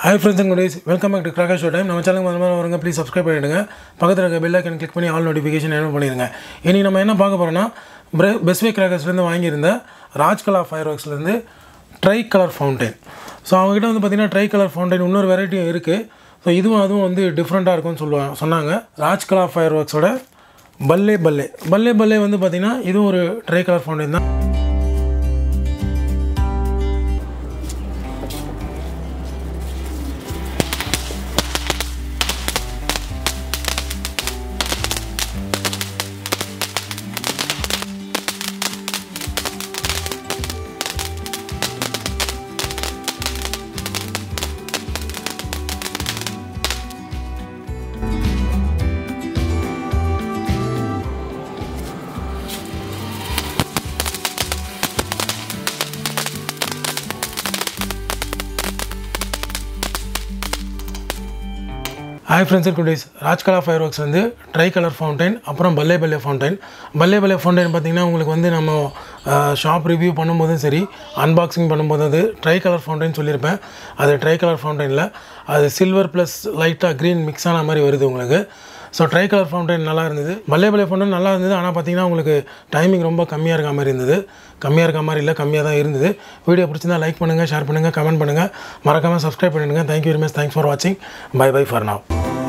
hi friends and cuties welcome back to கிராக்கா show time நம்ம சேனலுக்கு முதல்ல வருங்க ப்ளீஸ் சப்ஸ்கிரைப் பண்ணிவிடுங்க பக்கத்தில் இருக்க பெல் ஐக்கன் கிளிக் பண்ணி ஆல் நோட்டிஃபிகேஷன் என்ன பண்ணிடுங்க இன்றைக்கி நம்ம என்ன பார்க்க போகிறோன்னா பெஸ்வே கிராக்கர்ஸ்லேருந்து வாங்கியிருந்த ராஜ்கலா ஃபயர் ஒர்க்ஸ்லேருந்து ட்ரை கலர் ஃபவுண்டைன் ஸோ அவங்ககிட்ட வந்து பார்த்திங்கன்னா ட்ரை கலர் ஃபவுண்டைன் இன்னொரு வெரைட்டியும் இருக்குது ஸோ இதுவும் அதுவும் வந்து டிஃப்ரெண்ட்டாக இருக்கும்னு சொல்லுவாங்க சொன்னாங்க ராஜ்கலா ஃபயர் ஒர்க்ஸோட பல்லே பல்லே பல்லே பல்லே வந்து பார்த்திங்கன்னா இதுவும் ஒரு ட்ரை கலர் ஃபவுண்டைன் தான் hi friends and cuties Rajkala fireworks வந்து ட்ரை கலர் ஃபவுண்டைன் அப்புறம் பல்லே பல்லே ஃபவுண்டைன் பல்லே பல்லே ஃபவுண்டைன் பார்த்திங்கன்னா உங்களுக்கு வந்து நம்ம ஷாப் ரிவ்யூ பண்ணும்போதும் சரி அன்பாக்சிங் பண்ணும்போது அது ட்ரை கலர் ஃபவுண்டைன் சொல்லியிருப்பேன் அது ட்ரை கலர் ஃபவுண்டைனில் அது சில்வர் ப்ளஸ் லைட்டாக க்ரீன் மிக்ஸ் ஆன மாதிரி வருது உங்களுக்கு ஸோ ட்ரை கலர் ஃபவுண்டைன் நல்லா இருந்தது பல்லே பல்லே ஃபவுண்டைன் நல்லா இருந்தது ஆனால் பார்த்தீங்கன்னா உங்களுக்கு டைமிங் ரொம்ப கம்மியாக இருக்க மாதிரி இருந்தது கம்மியாக இருக்க மாதிரி இல்லை கம்மியாக தான் இருந்தது வீடியோ பிடிச்சிருந்தா லைக் பண்ணுங்கள் ஷேர் பண்ணுங்கள் கமெண்ட் பண்ணுங்கள் மறக்காமல் சப்ஸ்கிரைப் பண்ணிடுங்க thank you very much thanks for வாட்சிங் பை பை ஃபார் now